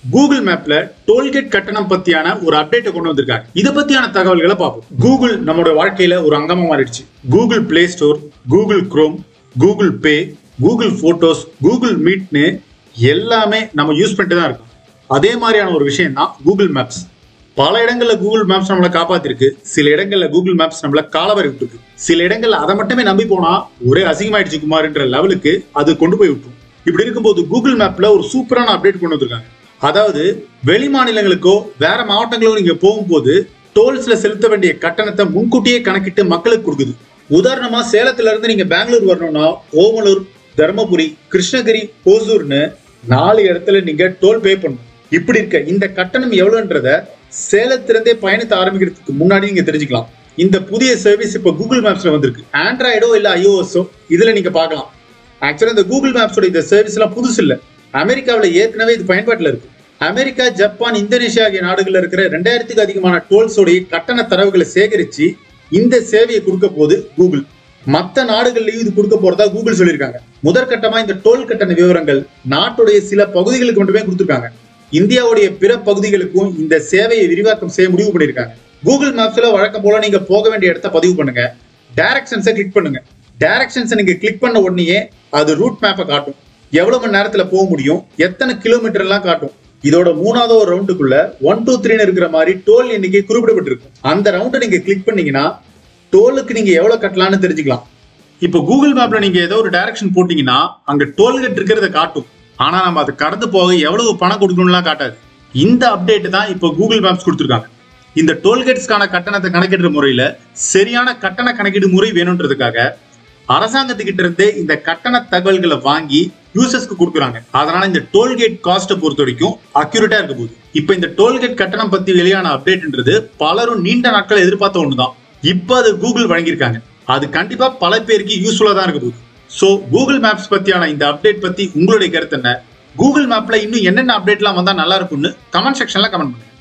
Google மேப்ல tollgate கட்டணம் பத்தியான ஒரு அப்டேட்டை கொண்டு வந்திருக்காங்க இத பத்தியான தகவல்களை பார்ப்போம் கூகுள் நம்மளோட வாழ்க்கையில ஒரு அங்கமா மாறிடுச்சு Google Play Store Google Chrome Google Pay Google Photos Google மீட்னு எல்லாமே நம்ம யூஸ் பண்ணிட்டு தான் இருக்கோம் அதே மாதிரியான ஒரு விஷயம் தான் கூகுள் மேப்ஸ் பல இடங்கள்ல கூகுள் மேப்ஸ் நம்மளை காப்பாத்திருக்கு சில இடங்கள்ல கூகுள் மேப்ஸ் நம்மள காலவரை விட்டுருக்கு சில இடங்கள்ல அதை மட்டுமே நம்பி போனா ஒரே அசிங்கமாயிடுச்சு குமார்ன்ற லெவலுக்கு அது கொண்டு போய் விட்டுரும் இப்படி இருக்கும்போது கூகுள் மேப்ல ஒரு சூப்பரான அப்டேட் கொண்டு வந்திருக்காங்க அதாவது வெளி மாநிலங்களுக்கோ வேற மாவட்டங்களுக்கோ நீங்க போகும்போது டோல்ஸ்ல செலுத்த வேண்டிய கட்டணத்தை முன்கூட்டியே கணக்கிட்டு மக்களுக்கு கொடுக்குது உதாரணமா சேலத்துல இருந்து நீங்க பெங்களூர் வரணும்னா ஓமலூர் தருமபுரி கிருஷ்ணகிரி ஓசூர்னு நாலு இடத்துல நீங்க டோல் பே பண்ணணும் இப்படி இருக்க இந்த கட்டணம் எவ்வளவுன்றத சேலத்திலிருந்தே பயணத்தை ஆரம்பிக்கிறதுக்கு முன்னாடி நீங்க தெரிஞ்சுக்கலாம் இந்த புதிய சர்வீஸ் இப்ப கூகுள் மேப்ஸ்ல வந்திருக்கு ஆண்ட்ராய்டோ இல்ல ஐஓஎஸோ இதுல நீங்க பார்க்கலாம் ஆக்சுவலா இந்த கூகுள் மேப்ஸோட இந்த சர்வீஸ் எல்லாம் புதுசு இல்ல அமெரிக்காவுல ஏற்கனவே இது பயன்பாட்டுல இருக்கு அமெரிக்கா ஜப்பான் இந்தோனேஷியா ஆகிய நாடுகள்ல இருக்கிற ரெண்டாயிரத்துக்கு அதிகமான டோல்ஸோடைய கட்டண தரவுகளை சேகரிச்சு இந்த சேவையை கொடுக்க போது கூகுள் மத்த நாடுகள்லயும் இது கொடுக்க போறதா கூகுள் சொல்லியிருக்காங்க முதற்கட்டமா இந்த டோல் கட்டண விவரங்கள் நாட்டுடைய சில பகுதிகளுக்கு மட்டுமே கொடுத்திருக்காங்க இந்தியாவுடைய பிற பகுதிகளுக்கும் இந்த சேவையை விரிவாக்கம் செய்ய முடிவு பண்ணியிருக்காங்க கூகுள் மேப்ஸ்ல வழக்கம் போல நீங்க போக வேண்டிய இடத்த பதிவு பண்ணுங்க டைரக்ஷன்ஸை கிளிக் பண்ணுங்க டைரக்ஷன்ஸை நீங்க கிளிக் பண்ண உடனே அது ரூட் மேப்பை காட்டும் எவ்வளவு மணி நேரத்துல போக முடியும் எத்தனை கிலோமீட்டர் எல்லாம் காட்டும் இதோட மூணாவது ஒரு ரவுண்டுக்குள்ள ஒன் டூ த்ரீன்னு இருக்கிற மாதிரி டோல் எண்ணிக்கை குறிப்பிடப்பட்டிருக்கும் அந்த ரவுண்டை நீங்க கிளிக் பண்ணீங்கன்னா டோலுக்கு நீங்க எவ்வளவு கட்டலாம்னு தெரிஞ்சுக்கலாம் இப்போ கூகுள் மேப்ல நீங்க ஏதோ ஒரு டைரக்ஷன் போட்டீங்கன்னா அங்க டோல்கேட் இருக்கிறத காட்டும் ஆனா நம்ம அதை கடந்து போக எவ்வளவு பணம் கொடுக்கணும்லாம் காட்டாது இந்த அப்டேட் தான் இப்போ கூகுள் மேப்ஸ் கொடுத்துருக்காங்க இந்த டோல்கேட்ஸ்க்கான கட்டணத்தை கணக்கிடுற முறையில சரியான கட்டண கணக்கீடு முறை வேணுன்றதுக்காக அரசாங்கத்துக்கிட்ட இருந்தே இந்த கட்டண தகவல்களை வாங்கி யூசர்ஸ்க்கு கொடுக்குறாங்க அதனால இந்த டோல்கேட் காஸ்ட்டை பொறுத்த வரைக்கும் அக்யூரேட்டா இருக்க போகுது இப்போ இந்த டோல்கேட் கட்டணம் பத்தி வெளியான அப்டேட்ன்றது பலரும் நீண்ட நாட்கள் எதிர்பார்த்த ஒண்ணுதான் இப்போ அது கூகுள் வழங்கியிருக்காங்க அது கண்டிப்பா பல பேருக்கு யூஸ்ஃபுல்லா தான் இருக்க போகுது ஸோ கூகுள் மேப்ஸ் பத்தியான இந்த அப்டேட் பத்தி உங்களுடைய கருத்து என்ன கூகுள் மேப்ல இன்னும் என்னென்ன அப்டேட்லாம் வந்தா நல்லா இருக்கும்னு கமெண்ட் செக்ஷன்ல கமெண்ட் பண்ணுங்க